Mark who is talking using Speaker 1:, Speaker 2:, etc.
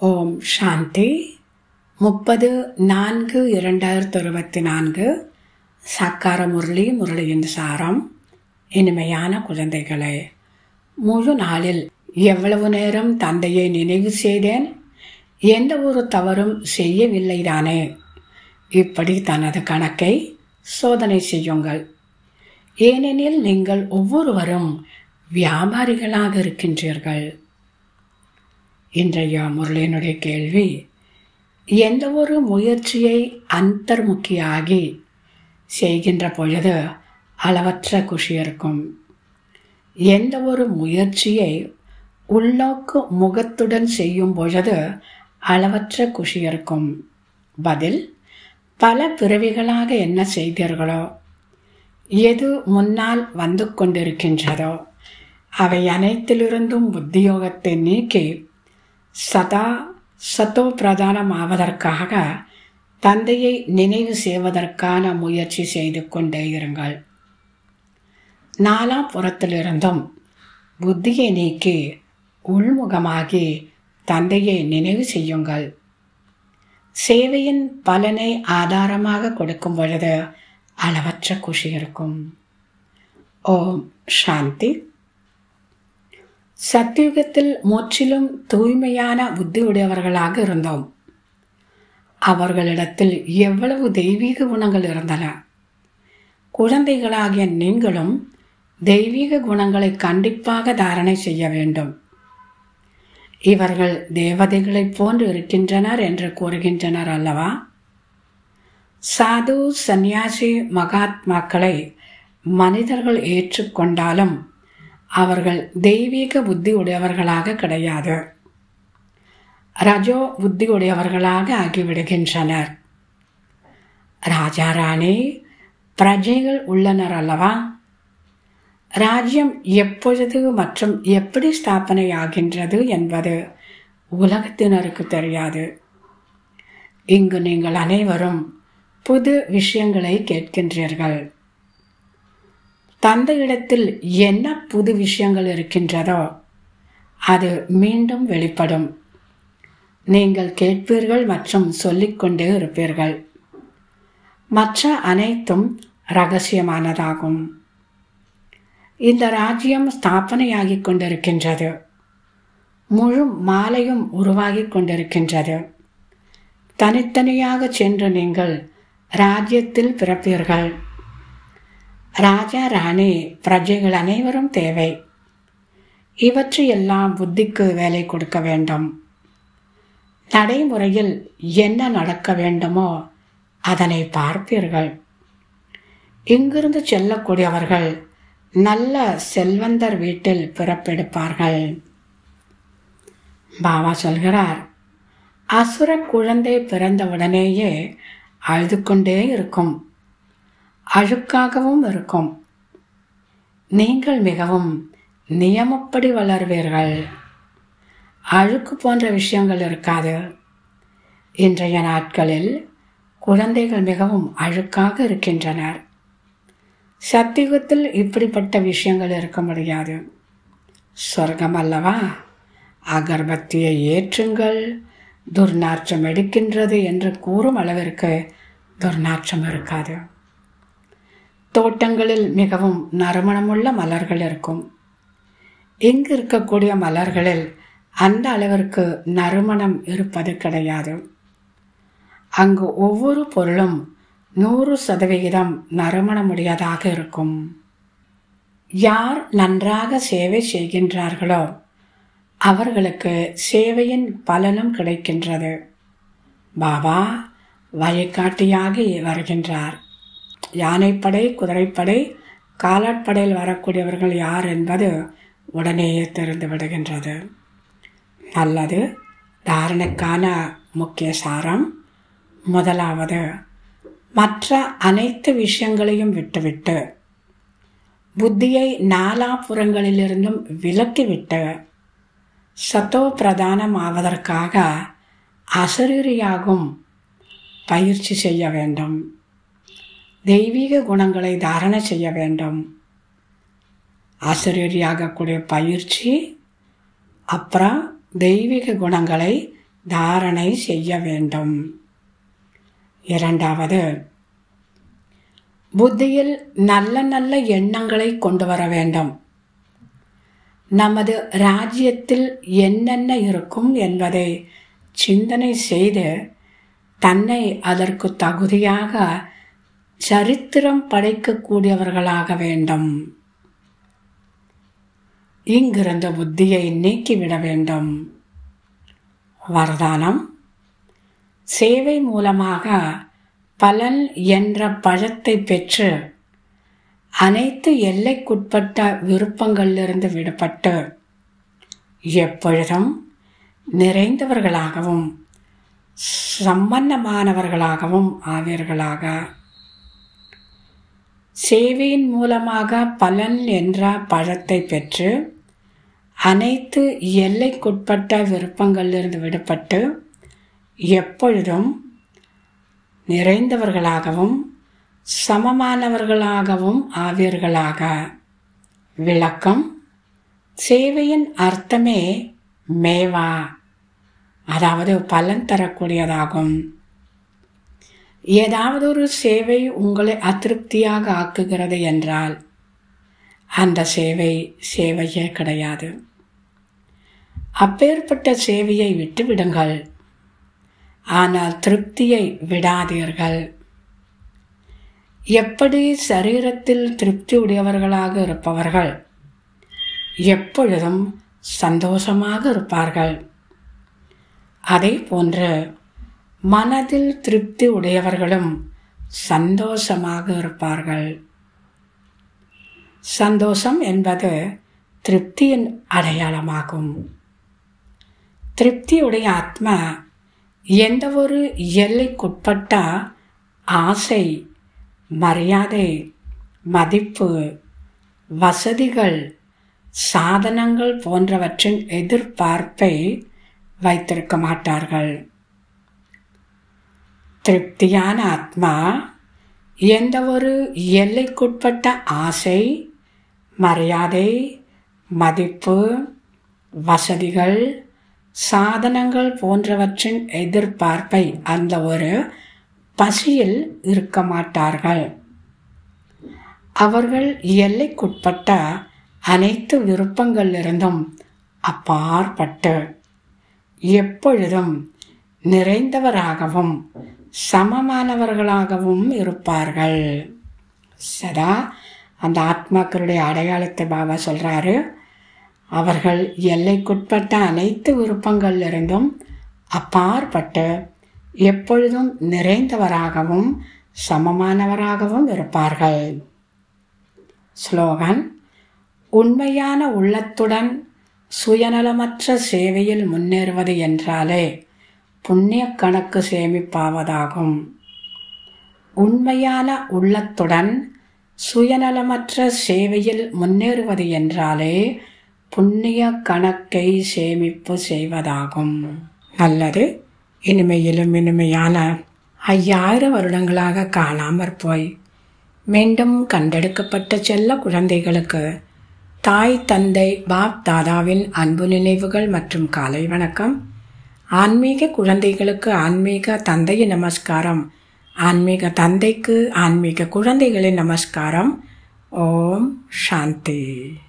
Speaker 1: ஓம் சாந்தி முப்பது நான்கு இரண்டாயிரத்தி இருபத்தி நான்கு சக்கார முரளி முரளியின் சாரம் இனிமையான குழந்தைகளே முழு நாளில் எவ்வளவு நேரம் தந்தையை நினைவு செய்தேன் எந்த ஒரு தவறும் செய்யவில்லைதானே இப்படி தனது கணக்கை சோதனை செய்யுங்கள் ஏனெனில் நீங்கள் ஒவ்வொருவரும் வியாபாரிகளாக இருக்கின்றீர்கள் இன்றைய முரளியினுடைய கேள்வி எந்த ஒரு முயற்சியை அந்தர்முக்கியாகி செய்கின்ற பொழுது அளவற்ற குஷி இருக்கும் எந்த ஒரு முயற்சியை உள்நோக்கு முகத்துடன் செய்யும் பொழுது அளவற்ற குஷி இருக்கும் பதில் பல பிறவிகளாக என்ன செய்தீர்களோ எது முன்னால் வந்து கொண்டிருக்கின்றதோ அவை அனைத்திலிருந்தும் புத்தியோகத்தை நீக்கி சதா சத்தோ பிரதானம் ஆவதற்காக தந்தையை நினைவு செய்வதற்கான முயற்சி செய்து கொண்டே இருங்கள் நாலாம் புறத்திலிருந்தும் புத்தியை நீக்கி உள்முகமாகி தந்தையை நினைவு செய்யுங்கள் சேவையின் பலனை ஆதாரமாக கொடுக்கும் பொழுது அளவற்ற குஷி இருக்கும் ஓம் சாந்தி சத்தியுகத்தில் முற்றிலும் தூய்மையான புத்தி உடையவர்களாக இருந்தோம் அவர்களிடத்தில் எவ்வளவு தெய்வீக குணங்கள் இருந்தன குழந்தைகளாகிய நீங்களும் தெய்வீக குணங்களை கண்டிப்பாக தாரணை செய்ய வேண்டும் இவர்கள் தேவதைகளைப் போன்று இருக்கின்றனர் என்று கூறுகின்றனர் அல்லவா சாது சந்நியாசி மகாத்மாக்களை மனிதர்கள் ஏற்றுக்கொண்டாலும் அவர்கள் தெய்வீக புத்தி உடையவர்களாக கிடையாது ரஜோ புத்தி உடையவர்களாக ஆகிவிடுகின்றனர் ராஜா ராணி பிரஜைகள் உள்ளனர் அல்லவா ராஜ்யம் எப்பொழுது மற்றும் எப்படி ஸ்தாபனை ஆகின்றது என்பது உலகத்தினருக்கு தெரியாது இங்கு நீங்கள் அனைவரும் புது விஷயங்களை கேட்கின்றீர்கள் தந்தையிடத்தில் என்ன புது விஷயங்கள் இருக்கின்றதோ அது மீண்டும் வெளிப்படும் நீங்கள் கேட்பீர்கள் மற்றும் சொல்லிக்கொண்டே இருப்பீர்கள் மற்ற அனைத்தும் ரகசியமானதாகும் இந்த ராஜ்யம் ஸ்தாபனையாகிக் கொண்டிருக்கின்றது முழு மாலையும் உருவாகி கொண்டிருக்கின்றது தனித்தனியாக சென்று நீங்கள் ராஜ்யத்தில் பிறப்பீர்கள் ராஜா ராணி பிரஜைகள் அனைவரும் தேவை இவற்றையெல்லாம் புத்திக்கு வேலை கொடுக்க வேண்டும் நடைமுறையில் என்ன நடக்க வேண்டுமோ அதனை பார்ப்பீர்கள் இங்கிருந்து செல்லக்கூடியவர்கள் நல்ல செல்வந்தர் வீட்டில் பிறப்பெடுப்பார்கள் பாபா சொல்கிறார் அசுர குழந்தை பிறந்தவுடனேயே அழுது கொண்டே இருக்கும் அழுக்காகவும் இருக்கும் நீங்கள் மிகவும் நியமப்படி வளர்வீர்கள் அழுக்கு போன்ற விஷயங்கள் இருக்காது இன்றைய நாட்களில் குழந்தைகள் மிகவும் அழுக்காக இருக்கின்றனர் சத்தியுகத்தில் இப்படிப்பட்ட விஷயங்கள் இருக்க முடியாது சொர்க்கம் அல்லவா அகர்பத்தியை ஏற்றுங்கள் துர்நாற்றம் எடுக்கின்றது என்று கூறும் அளவிற்கு துர்நாற்றம் இருக்காது தோட்டங்களில் மிகவும் நறுமணமுள்ள மலர்கள் இருக்கும் இங்கு இருக்கக்கூடிய மலர்களில் அந்த அளவிற்கு நறுமணம் இருப்பது கிடையாது அங்கு ஒவ்வொரு பொருளும் நூறு சதவிகிதம் நறுமணமுடையதாக இருக்கும் யார் நன்றாக சேவை செய்கின்றார்களோ அவர்களுக்கு சேவையின் பலனும் கிடைக்கின்றது பாபா வழிகாட்டியாகி வருகின்றார் யானைப்படை குதிரைப்படை காலாட்படையில் வரக்கூடியவர்கள் யார் என்பது உடனேயே தெரிந்து விடுகின்றது நல்லது தாரணைக்கான முக்கிய சாரம் முதலாவது மற்ற அனைத்து விஷயங்களையும் விட்டுவிட்டு புத்தியை நாலாபுறங்களிலிருந்தும் விலக்கிவிட்டு சத்தோ பிரதானம் ஆவதற்காக அசரீரியாகும் பயிற்சி செய்ய வேண்டும் தெய்வீக குணங்களை தாரணை செய்ய வேண்டும் ஆசிரியராகக்கூடிய பயிற்சி அப்புறம் தெய்வீக குணங்களை தாரணை செய்ய வேண்டும் இரண்டாவது புத்தியில் நல்ல நல்ல எண்ணங்களை கொண்டு வர வேண்டும் நமது ராஜ்யத்தில் என்னென்ன இருக்கும் என்பதை சிந்தனை செய்து தன்னை அதற்கு தகுதியாக சரித்திரம் படைக்கக்கூடியவர்களாக வேண்டும் இங்கிருந்த புத்தியை நீக்கிவிட வேண்டும் வரதானம் சேவை மூலமாக பலன் என்ற பழத்தை பெற்று அனைத்து எல்லைக்குட்பட்ட விருப்பங்களிலிருந்து விடுபட்டு எப்பொழுதும் நிறைந்தவர்களாகவும் சம்பன்னமானவர்களாகவும் ஆவீர்களாக சேவையின் மூலமாக பலன் என்ற பழத்தை பெற்று அனைத்து எல்லைக்குட்பட்ட விருப்பங்களிலிருந்து விடுபட்டு எப்பொழுதும் நிறைந்தவர்களாகவும் சமமானவர்களாகவும் ஆவீர்களாக விளக்கம் சேவையின் அர்த்தமே மேவா அதாவது பலன் தரக்கூடியதாகும் ஏதாவது ஒரு சேவை உங்களை அதிருப்தியாக ஆக்குகிறது என்றால் அந்த சேவை சேவையே கிடையாது அப்பேற்பட்ட சேவையை விட்டுவிடுங்கள் ஆனால் திருப்தியை விடாதீர்கள் எப்படி சரீரத்தில் திருப்தி உடையவர்களாக இருப்பவர்கள் எப்பொழுதும் சந்தோஷமாக இருப்பார்கள் அதே போன்று மனதில் திருப்தி உடையவர்களும் சந்தோஷமாக இருப்பார்கள் சந்தோஷம் என்பது திருப்தியின் அடையாளமாகும் திருப்தியுடைய ஆத்மா எந்த ஒரு எல்லைக்குட்பட்ட ஆசை மரியாதை மதிப்பு வசதிகள் சாதனங்கள் போன்றவற்றின் எதிர்பார்ப்பை வைத்திருக்க மாட்டார்கள் திருப்தியான ஆத்மா எந்த ஒரு எல்லைக்குட்பட்ட ஆசை மரியாதை மதிப்பு வசதிகள் சாதனங்கள் போன்றவற்றின் எதிர்பார்ப்பை அந்த ஒரு பசியில் இருக்க மாட்டார்கள் அவர்கள் எல்லைக்குட்பட்ட அனைத்து விருப்பங்களிலிருந்தும் அப்பாற்பட்டு எப்பொழுதும் நிறைந்தவராகவும் சமமானவர்களாகவும் இருப்பார்கள் சதா அந்த ஆத்மாக்களுடைய அடையாளத்தை பாபா சொல்கிறாரு அவர்கள் எல்லைக்குட்பட்ட அனைத்து விருப்பங்களிலிருந்தும் அப்பாற்பட்டு எப்பொழுதும் நிறைந்தவராகவும் சமமானவராகவும் இருப்பார்கள் ஸ்லோகன் உண்மையான உள்ளத்துடன் சுயநலமற்ற சேவையில் முன்னேறுவது என்றாலே புண்ணிய கணக்கு சேமிப்பாவதாகும் உண்மையான உள்ளத்துடன் சுயநலமற்ற சேவையில் முன்னேறுவது என்றாலே புண்ணிய கணக்கை சேமிப்பு செய்வதாகும் நல்லது இனிமையிலும் இனிமையான ஐயாயிரம் வருடங்களாக காணாமற் போய் மீண்டும் கண்டெடுக்கப்பட்ட செல்ல குழந்தைகளுக்கு தாய் தந்தை பாப் தாதாவின் அன்பு நினைவுகள் மற்றும் காலை வணக்கம் ஆன்மீக குழந்தைகளுக்கு ஆன்மீக தந்தையின் நமஸ்காரம் ஆன்மீக தந்தைக்கு ஆன்மீக குழந்தைகளின் நமஸ்காரம் ஓம் சாந்தி